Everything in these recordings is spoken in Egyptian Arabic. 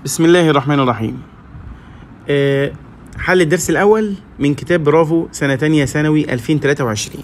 بسم الله الرحمن الرحيم آه، حل الدرس الأول من كتاب برافو سنة تانية ثانوي 2023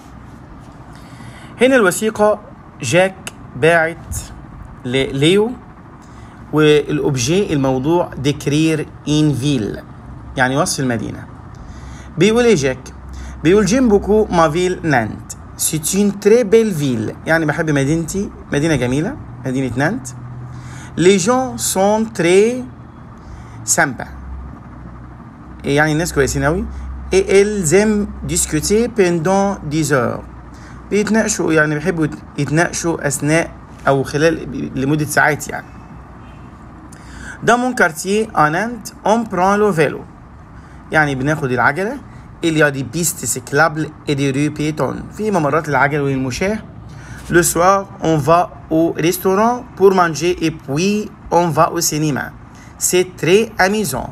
هنا الوثيقة جاك باعت لليو والأوبجي الموضوع ديكرير إن فيل يعني وصف المدينة بيقول إيه جاك بيقول جيم بوكو ما فيل نانت سيت اون تري بيل فيل يعني بحب مدينتي مدينة جميلة مدينة نانت Les gens sont très sympas. يعني الناس كويسين أوي. Et elles aiment discuter pendant 10 heures. بيتناقشوا يعني بيحبوا يتناقشوا أثناء أو خلال لمدة ساعات يعني. Dans mon quartier à Nantes, on prend le vélo. يعني بناخد العجلة. Il y a des pistes cyclables et des rues piétonnes. في ممرات للعجل والمشاة. Le soir, on va au restaurant pour manger et puis on va au cinéma. C'est très amusant.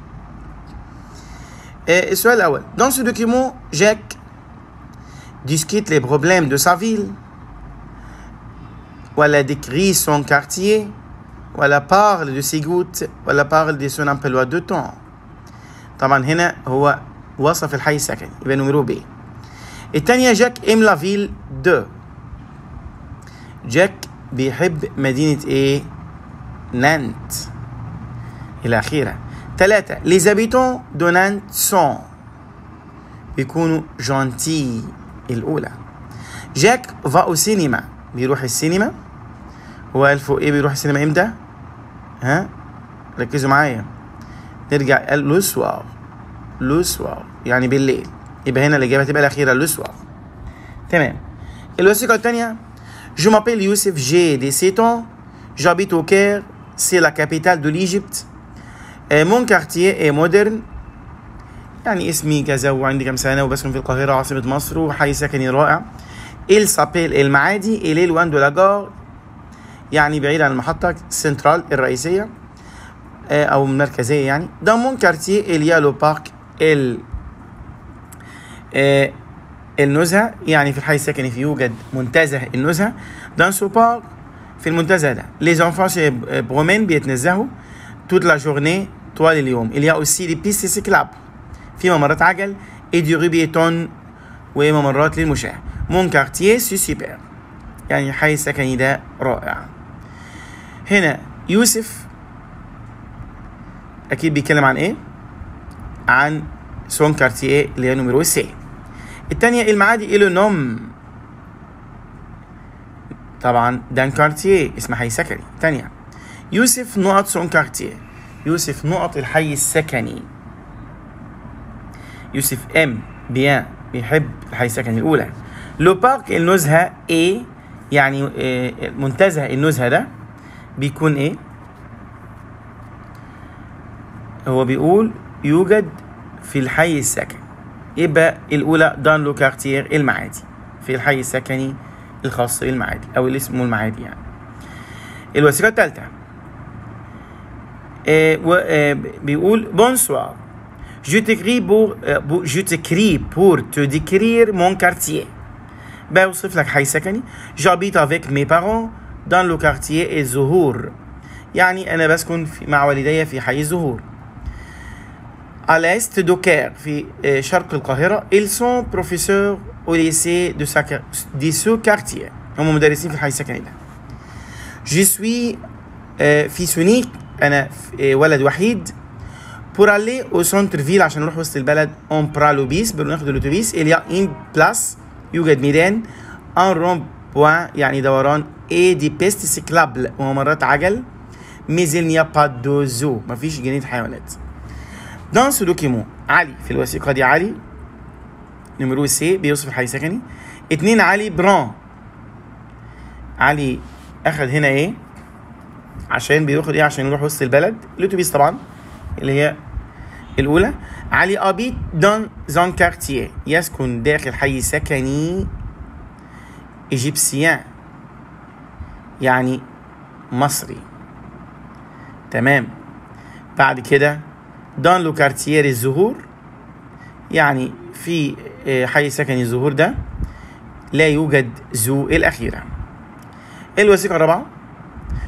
Et السؤال الأول Dans ce document, Jacques discute les problèmes de sa ville ولا décrit son quartier ولا parle de ses gouttes ولا parle de son emploi de temps طبعا هنا هو وصف الحي السكني يبقى نمرو بي الثانية جاك ام لا فيل دو جاك بيحب مدينة ايه؟ نانت إلى آخره ثلاثة les habitants de Nantes sont بيكونوا جونتي الأولى جاك va au cinéma بيروح السينما هو قال فوق ايه بيروح السينما امتى؟ ها؟ ركزوا معايا نرجع قال لو سوار لو سوار يعني بالليل يبقى هنا الإجابة تبقى الأخيرة لو سوار تمام الوثيقة الثانية Je m'appelle Youssef, j'ai 17 ans. J'habite au Caire, c'est la capitale de l'Égypte. Euh, mon quartier est moderne. يعني اسمي كذا وعندي كم سنة وبسكن في القاهرة عاصمة مصر وحي سكني رائع. Il s'appelle المعادي il est loin de la gare يعني بعيد عن المحطة سنترال الرئيسية آه، أو المركزية يعني. Dans mon quartier il y a le parc ال آه، النزهة يعني في الحي السكني في يوجد منتزه النزهة dans ce parc في المنتزه ده les enfants se promènent بيتنزهوا toute la journée طوال اليوم il y a aussi des pistes cyclables في ممرات عجل et du rue piétonne وممرات للمشاة mon quartier c'est super يعني الحي السكني ده رائع هنا يوسف أكيد بيتكلم عن إيه؟ عن سون كارتيه اللي هي نمرو سي التانية المعادي إلو نوم طبعا دان كارتيه اسمها حي سكني تانية يوسف نقط سون كارتيه يوسف نقط الحي السكني يوسف ام بيان بيحب الحي السكني الأولى لو بارك النزهة ايه يعني إيه منتزه النزهة ده بيكون ايه هو بيقول يوجد في الحي السكني يبقى الأولى دان لو كارتير المعادي في الحي السكني الخاص بالمعادي أو اللي اسمه المعادي يعني الوثيقة الثالثة آه و آه بيقول بونسوار Je t'écris pour, euh, pour- je t'écris pour te décrire mon quartier. بوصف لك حي سكني. J'habite avec mes parents dans le quartier الزهور. يعني أنا بسكن في مع والدي في حي الزهور. à l'est de Caire في آه، شرق القاهرة ils sont professeurs au lycée de, sa, de ce quartier هم مدرسين في الحي السكني ده je suis آه، fils unique أنا آه، ولد وحيد pour aller au centre ville عشان نروح وسط البلد on prend le bus بناخد الأتوبيس il y a une place يوجد ميدان un rond point يعني دوران et des pistes cyclables وممرات عجل mais il n'y a pas de zoo مفيش جنينة حيوانات dans ce document علي في الوثيقة دي علي نمرو سي بيوصف الحي السكني اتنين علي بران علي اخد هنا ايه عشان بياخد ايه عشان يروح وسط البلد الاتوبيس طبعا اللي هي الاولى علي ابيت دون زون كارتيه يسكن داخل حي سكني ايجيبسيان يعني مصري تمام بعد كده دان لو كارتير الزهور يعني في آه، حي سكني الزهور ده لا يوجد زو الأخيرة الوثيقة الرابعة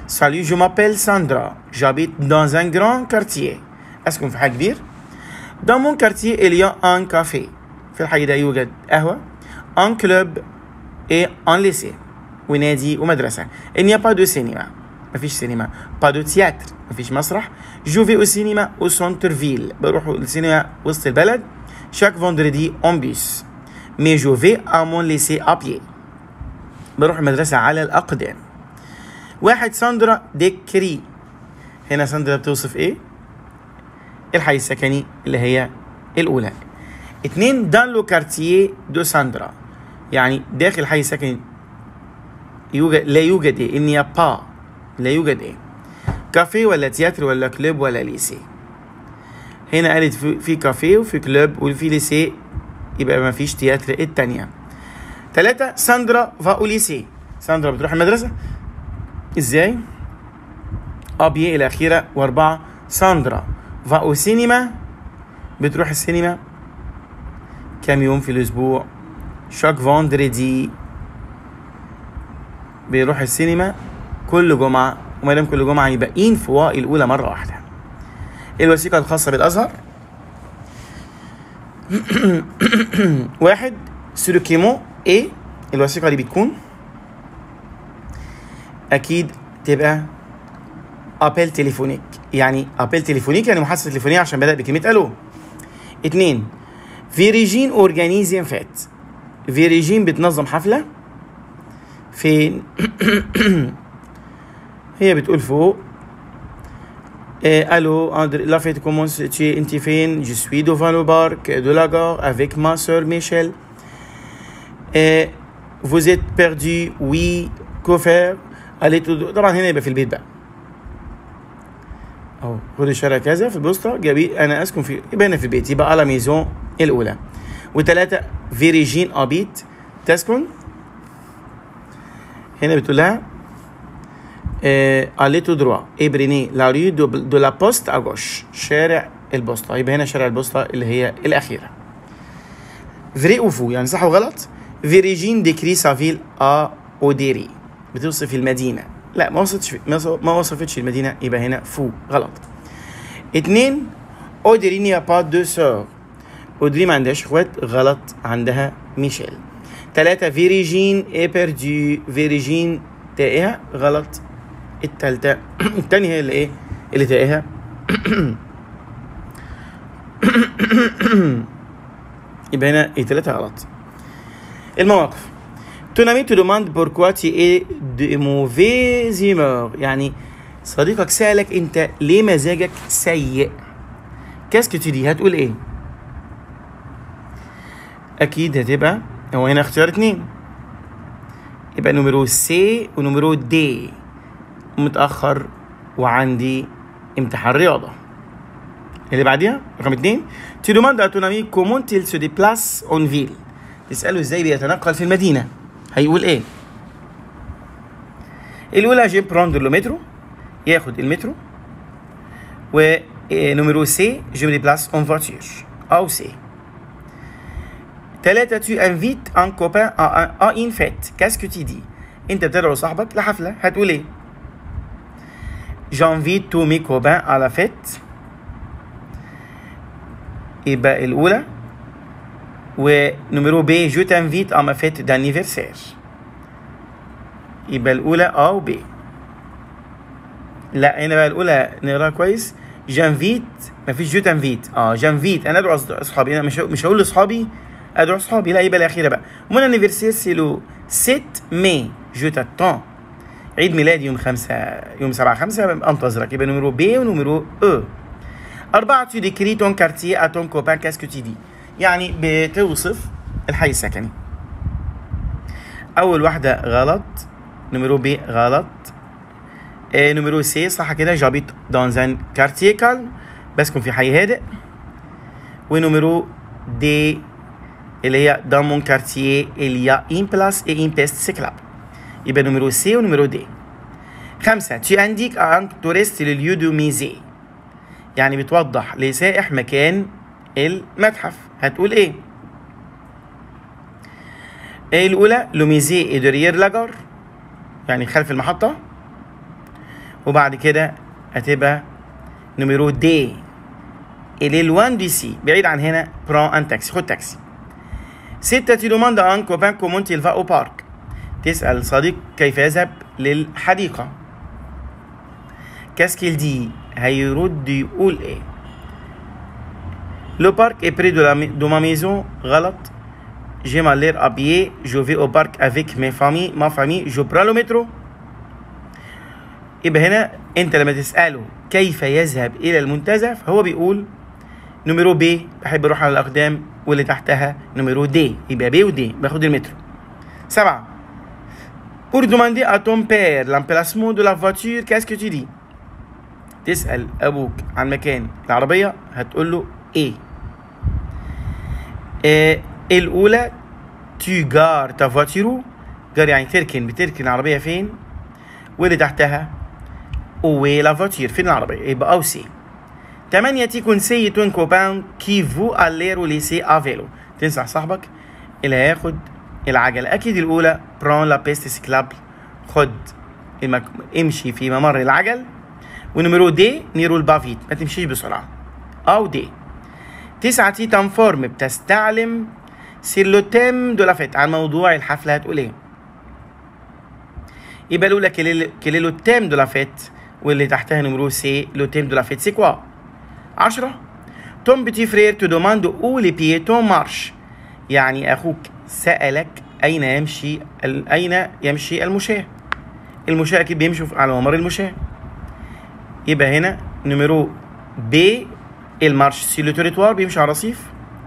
Salut, je m'appelle Sandra. J'habite dans un grand quartier. أسكن في حي كبير. Dans mon quartier, il y a un café. في الحي ده يوجد قهوة. Un club et un lycée. ونادي ومدرسة. Il n'y a pas de cinéma. مفيش سينما. Pas de théâtre. مفيش مسرح. Je vais au cinéma au centre-ville. بروح السينما وسط البلد. Chaque vendredi en bus. Mais je vais à mon lycée à pied. بروح المدرسة على الأقدام. واحد ساندرا ديكري هنا ساندرا بتوصف ايه الحي السكني اللي هي الاولى اتنين دان لو كارتيه دو ساندرا يعني داخل الحي السكني يوجد لا يوجد ايه ان با لا يوجد ايه كافيه ولا تياتر ولا كلوب ولا ليسي هنا قالت في, في كافيه وفي كلوب وفي ليسي يبقى ما فيش تياتر التانية ثلاثة ساندرا فا او ليسي ساندرا بتروح المدرسة ازاي ابي الاخيره واربعه ساندرا فا او سينما بتروح السينما كم يوم في الاسبوع شاك فوندريدي بيروح السينما كل جمعه وما دام كل جمعه يبقى ان فوا الاولى مره واحده الوثيقه الخاصه بالازهر واحد سلوكيمو ايه الوثيقه دي بتكون اكيد تبقى ابل تليفونيك يعني ابل تليفونيك يعني محادثه تليفونيه عشان بدا بكلمه الو اتنين فيريجين اورجانيزيان فات فيريجين بتنظم حفله فين هي بتقول فوق الو اندري لا فيت كومونس تي انت فين جو سوي دوفان لو بارك دو لا غار افيك ما سور ميشيل vous êtes perdu oui que faire قالت له طبعا هنا يبقى في البيت بقى اهو خد الشارع كذا في البوسطه جابي انا اسكن في يبقى هنا في البيت يبقى على ميزون الاولى وثلاثه فيريجين ابيت تسكن هنا بتقول لها الي تو دروا ابريني لا ريو دو, دو لا بوست اغوش شارع البوسطه يبقى هنا شارع البوسطه اللي هي الاخيره فري او فو يعني صح وغلط فيريجين ديكري سافيل ا اوديري بتوصف المدينة لا ما وصفتش ما وصفتش المدينة يبقى هنا فو غلط اتنين اودري نيا با دو سور اودري ما عندهاش اخوات غلط عندها ميشيل تلاتة فيريجين اي بيردو فيريجين تائهة غلط التالتة التانية هي اللي ايه اللي تائهة يبقى هنا التلاتة غلط المواقف Ton ami te demande pourquoi tu es de mauvaise humeur يعني صديقك سألك انت ليه مزاجك سيء qu'est-ce que tu dis هتقول ايه اكيد هتبقى هو هنا اختيار اتنين يبقى نمرو سي ونمرو دي متأخر وعندي امتحان رياضة اللي بعديها رقم اتنين tu demandes à ton ami comment il se déplace en ville تسأله ازاي بيتنقل في المدينة هيقول ايه الاولى جي بروندر لو مترو ياخد المترو و نمرو سي جو مي ديبلاس اون فواتور او سي ثلاثة tu invites un copain à, à une fête qu'est-ce que tu dis انت بتدعو صاحبك لحفلة هتقول ايه j'invite tous mes copains à la fête يبقى الأولى ونمرو بي جو تنفيت اما فيت دانيفرسير يبقى الاولى ا وبي لا هنا بقى الاولى نقراها كويس جانفيت مفيش جو تنفيت اه جانفيت انا ادعو اصحابي انا مش مش هقول لاصحابي ادعو اصحابي لا يبقى الاخيره بقى مون انيفرسير سي لو 7 مي جو تاتون عيد ميلادي يوم خمسة يوم سبعة خمسة انتظرك يبقى نمرو بي ونمرو او أربعة tu décris ton quartier à ton copain qu'est-ce que tu dis يعني بتوصف الحي السكني أول واحدة غلط نمرو بي غلط إيه نمرو سي صح كده جابيت dans un quartier calme بسكن في حي هادئ ونمرو دي اللي هي dans mon quartier il y a une place et une piste cyclable يبقى نمرو سي ونمرو دي خمسة tu indiques à un touriste le lieu du musée يعني بتوضح لسائح مكان المتحف هتقول ايه ايه الاولى لو ميزي اي دوريير لاجار يعني خلف المحطة وبعد كده هتبقى نميرو دي اللي لوان ديسي بعيد عن هنا بران ان تاكسي خد تاكسي ستة tu demandes à un copain comment il va au parc تسأل صديق كيف يذهب للحديقة qu'est-ce qu'il dit هيرد يقول ايه Le parc est près de, la, de ma maison غلط J'aime aller à pied Je vais au parc avec mes familles ma famille Je prends le métro يبقى هنا انت لما تسأله كيف يذهب إلى المنتزه فهو بيقول نمرو بي بحب اروح على الأقدام واللي تحتها نمرو دي يبقى بي ودي باخد المترو سبعة Pour demander à ton père l'emplacement de la voiture, qu'est-ce que tu dis تسأل أبوك عن مكان العربية هتقول له إيه آه الأولى tu gares ta voiture جار يعني تركن بتركن العربية فين واللي تحتها où est la voiture فين العربية يبقى أو سي تمانية تي كونسي تون كوبان كي فو aller au lycée à vélo تنصح صاحبك اللي هياخد العجلة أكيد الأولى برون لا بيست سيكلابل خد المك... امشي في ممر العجل ونمرو دي نيرو البافيت ما تمشيش بسرعة أو دي تسعة تي تنفورم بتستعلم سير لو تيم دو لافيت عن موضوع الحفلة هتقول ايه يبقى الأولى كيلي لو تيم دو لافيت واللي تحتها نمرو سي لو تيم دو لافيت سي كوا عشرة توم بتي فرير تو دوماند او لي بيتون مارش يعني أخوك سألك أين يمشي أين يمشي المشاة المشاة أكيد بيمشوا على ممر المشاة يبقى هنا نمرو بي المارش سي لو توريتوار بيمشي على الرصيف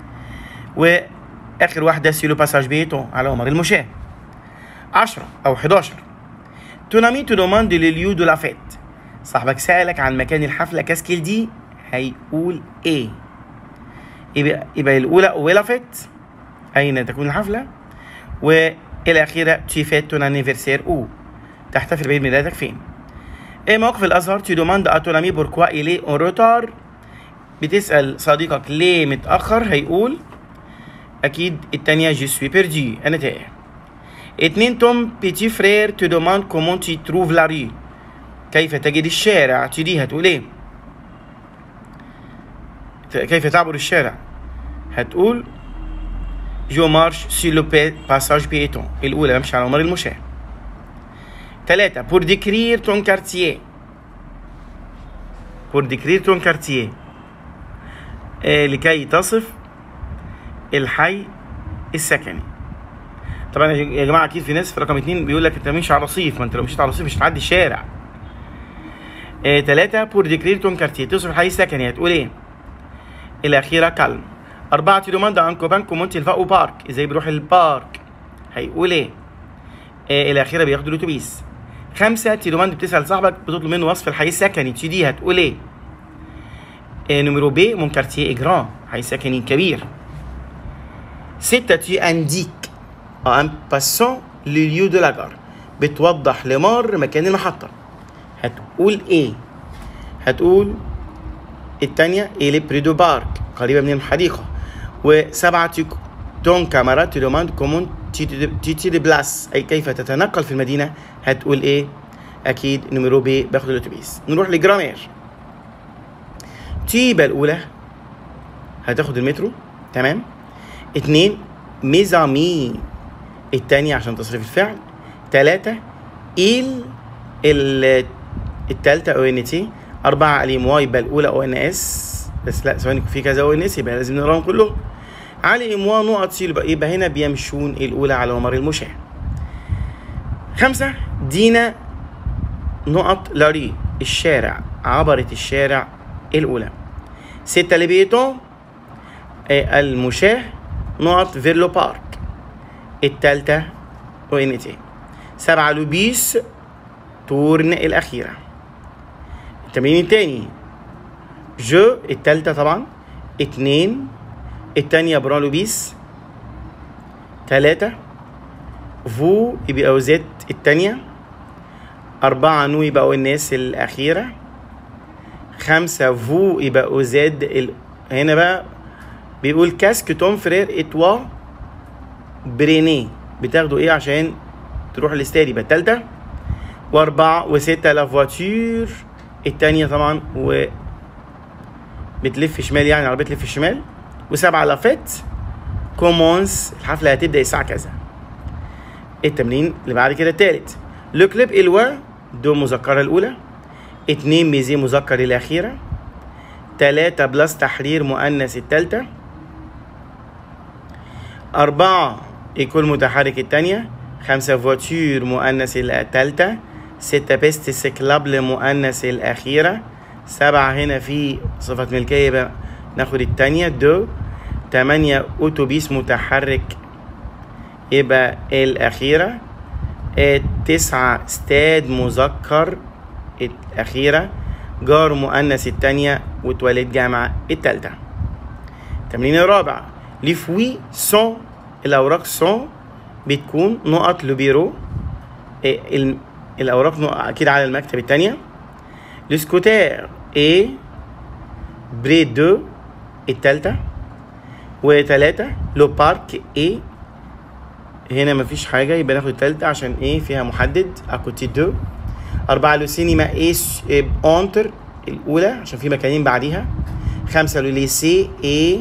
واخر واحده سي لو باساج بيتو على ممر المشاة 10 او 11 تونامي تو دوماند لليو دو لا فيت صاحبك سألك عن مكان الحفله كاسكيل دي هيقول ايه يبقى يبقى الاولى ويلا فيت اين تكون الحفله والاخيره تي فيت تون انيفرسير او تحتفل بعيد ميلادك فين ايه موقف الازهر تي دوماند ا تون امي بوركوا الي اون روتار بتسال صديقك ليه متاخر هيقول اكيد التانية جي سوي بيردي انا تايه اتنين توم بيتي فرير تو دوماند كومون تي تروف لا ري كيف تجد الشارع تدي هتقول ايه كيف تعبر الشارع هتقول جو مارش سي لو باساج بيتون الاولى بمشي على ممر المشاة ثلاثة بور ديكرير تون كارتييه بور ديكرير تون كارتييه آه لكي تصف الحي السكني طبعا يا جماعه اكيد في ناس في رقم اتنين بيقول لك انت مش على الرصيف ما انت لو مشيت على الرصيف مش هتعدي الشارع آه تلاتة بور ديكرير تون كارتيه توصف الحي السكني هتقول ايه الاخيره كالم أربعة تي دوماند عن كوبان كومونتي الفاو بارك ازاي بيروح البارك هيقول ايه آه الاخيره بياخد الاتوبيس خمسة تي دوماند بتسأل صاحبك بتطلب منه وصف الحي السكني تي دي هتقول ايه آه نمرو بي مون كارتيه اجران حي سكني كبير ستة tu indiques à un passant le lieu de la gare بتوضح لمار مكان المحطة هتقول ايه هتقول التانية إلي بريدو بارك قريبة من الحديقة وسبعة تون كاميرا تدوماند كومون تي دي بلاس أي كيف تتنقل في المدينة هتقول ايه أكيد نمرو بي باخد الأتوبيس نروح لجرامير تيبا الأولى هتاخد المترو تمام اتنين ميزامي التانية عشان تصريف الفعل تلاتة إل ال التالتة او ان تي أربعة اليموا يبقى الأولى او ان اس بس لا ثواني في كذا او ان اس يبقى لازم نقراهم كلهم على إموا نقط سي يبقى, يبقى هنا بيمشون الأولى على ممر المشاة خمسة دينا نقط لاري الشارع عبرت الشارع الأولى ستة لبيتو المشاة نقط فيرلو بارك التالتة او ان تي سبعة لوبيس تورن الأخيرة التمرين التاني جو التالتة طبعا اتنين التانية بران لوبيس تلاتة فو يبقى او زد التانية أربعة نو يبقى او الناس الأخيرة خمسة فو يبقى او زد ال... هنا بقى بيقول كاسك توم فرير اتوا بريني بتاخدوا ايه عشان تروح الاستاد يبقى التالتة واربعة وستة لا فواتور التانية طبعا و بتلف شمال يعني العربية تلف شمال وسبعة لا فيت كومونس الحفلة هتبدأ الساعة كذا التمرين اللي بعد كده التالت لو كليب الوا دو مذكرة الأولى اتنين ميزي مذكر الأخيرة تلاتة بلس تحرير مؤنث التالتة أربعة يكون متحرك التانية خمسة فواتور مؤنث التالتة ستة بيست سيكلابل مؤنث الأخيرة سبعة هنا في صفة ملكية يبقى ناخد التانية دو تمانية أوتوبيس متحرك يبقى الأخيرة آه، تسعة استاد مذكر الأخيرة جار مؤنث التانية وتوالد جامعة التالتة التمرين الرابع لي فوي سون الأوراق سون بتكون نقط لبيرو آه، ال- الأوراق نقط أكيد على المكتب التانية السكوتير اي بري دو التالتة وتلاتة لو بارك اي هنا مفيش حاجة يبقى ناخد التالتة عشان ايه فيها محدد اكوتي دو أربعة لو سينما اي س- إيه اونتر الأولى عشان في مكانين بعديها خمسة لو ليسي اي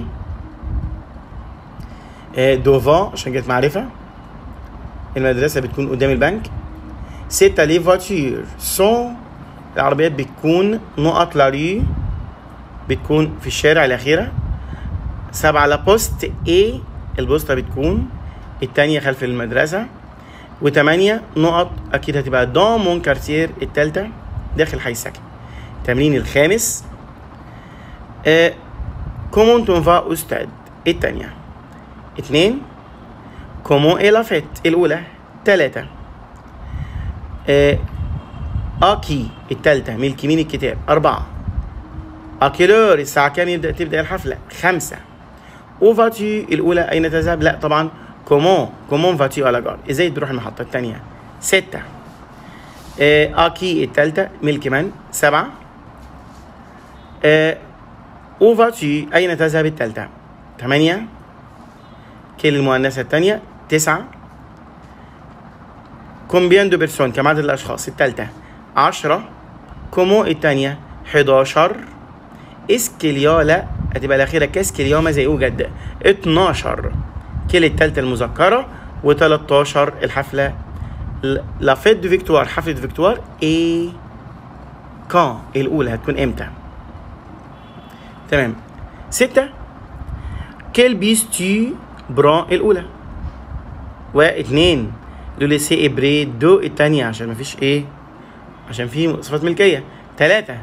آه، دوفان عشان جت معرفة المدرسة بتكون قدام البنك ستة لي فواتور سون العربيات بتكون نقط لاري بتكون في الشارع الأخيرة سبعة لا بوست اي البوسطة بتكون التانية خلف المدرسة وتمانية نقط أكيد هتبقى دون مون كارتير التالتة داخل حي السكن التمرين الخامس آه كومون تونفا أستاذ التانية اتنين كومون إي لا فيت الأولى تلاتة آه أكي التالتة ملك مين الكتاب أربعة أكيلور الساعة كام يبدأ تبدأ الحفلة خمسة وفاتي الأولى أين تذهب؟ لا طبعا كومون كومون فاتي على جار إزاي تروح المحطة التانية ستة آه، أكي التالتة ملك من؟ سبعة آه، وفاتي أين تذهب التالتة؟ ثمانية كيل المؤنثة التانية تسعة كومبيان دو بيرسون كم عدد الأشخاص التالتة عشرة كومو التانية حداشر اسكليا لا هتبقى الأخيرة كاسكليا ما زي يوجد 12 كيل التالتة المذكرة و13 الحفلة ل- لا فيت دو فيكتوار حفلة فيكتوار اي كان الأولى هتكون امتى؟ تمام ستة كيل بيس تي بران الأولى واثنين لو ليسي ابري دو التانية عشان مفيش ايه عشان في صفات ملكية تلاتة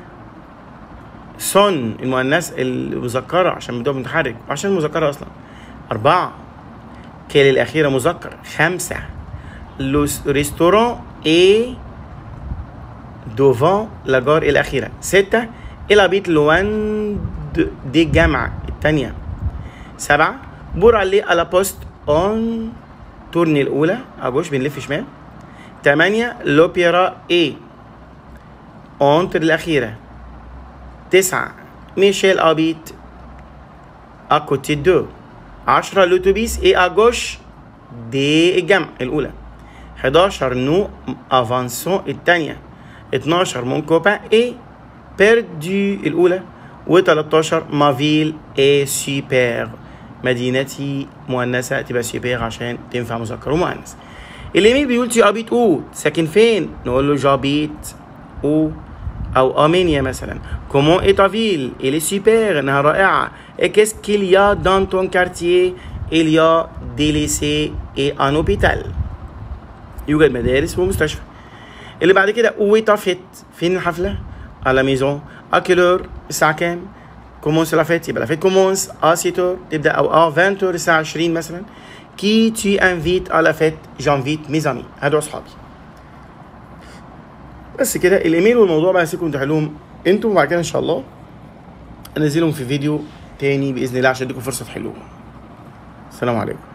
سون المؤنث المذكرة عشان مبدوع متحرك وعشان المذكرة أصلا أربعة كيل الأخيرة مذكر خمسة لوس ريستوران اي دوفان لاجار الأخيرة ستة إلى بيت لوان د- دي الجامعة التانية سبعة بور عليه على بوست اون تورني الأولى أجوش بنلف شمال تمانية لوبيرا اي اونتر الأخيرة تسعة ميشيل أبيت أكوتي دو عشرة لوتوبيس اي أجوش دي الجمع الأولى 11 نو افانسون الثانية 12 مون كوبان اي بيردو الأولى و13 مافيل اي سوبر مدينتي مؤنثة تبقى سوبر عشان تنفع مذكر ومؤنث الإيميل بيقول تي أبيت أو ساكن فين؟ نقول له جابيت أو أو أرمينيا مثلا كومون إي تا فيل إلي سوبر إنها رائعة إي كيس كيل يا دان تون كارتيer il y a des lycées et un hôpital يوجد مدارس ومستشفى اللي بعد كده ويتا فيت فين الحفلة؟ على ميزون أكيلور الساعة كام؟ كومونس لا فيت يبقى لا فيت كومونس ا سيتور تبدا او ا 20 تور الساعة 20 مثلا كي تي انفيت على فيت جانفيت ميز امي هادو اصحابي بس كده الايميل والموضوع بقى هسيبكم تحلوهم انتوا وبعد كده ان شاء الله انزلهم في فيديو تاني باذن الله عشان اديكم فرصه تحلوهم السلام عليكم